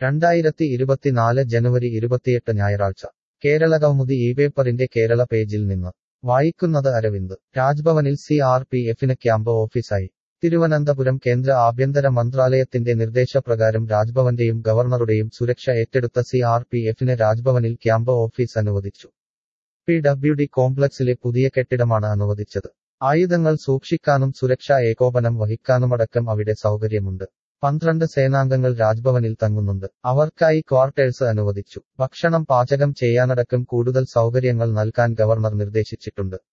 രണ്ടായിരത്തി ഇരുപത്തിനാല് ജനുവരി ഇരുപത്തിയെട്ട് ഞായറാഴ്ച കേരള കൗമുദി ഈ പേപ്പറിന്റെ കേരള പേജിൽ നിന്ന് വായിക്കുന്നത് അരവിന്ദ് രാജ്ഭവനിൽ സി ആർ പി എഫിന് ക്യാമ്പ് ഓഫീസായി തിരുവനന്തപുരം കേന്ദ്ര ആഭ്യന്തര മന്ത്രാലയത്തിന്റെ നിർദ്ദേശപ്രകാരം രാജ്ഭവന്റെയും ഗവർണറുടെയും സുരക്ഷ ഏറ്റെടുത്ത സി ആർ പി എഫിന് രാജ്ഭവനിൽ ക്യാമ്പ് ഓഫീസ് അനുവദിച്ചു പി ഡബ്ല്യു ഡി കോംപ്ലക്സിലെ പുതിയ കെട്ടിടമാണ് അനുവദിച്ചത് ആയുധങ്ങൾ സൂക്ഷിക്കാനും സുരക്ഷാ ഏകോപനം വഹിക്കാനുമടക്കം അവിടെ സൗകര്യമുണ്ട് പന്ത്രണ്ട് സേനാംഗങ്ങൾ രാജ്ഭവനിൽ തങ്ങുന്നുണ്ട് അവർക്കായി ക്വാർട്ടേഴ്സ് അനുവദിച്ചു ഭക്ഷണം പാചകം ചെയ്യാനടക്കം കൂടുതൽ സൗകര്യങ്ങൾ നൽകാൻ ഗവർണർ നിർദ്ദേശിച്ചിട്ടുണ്ട്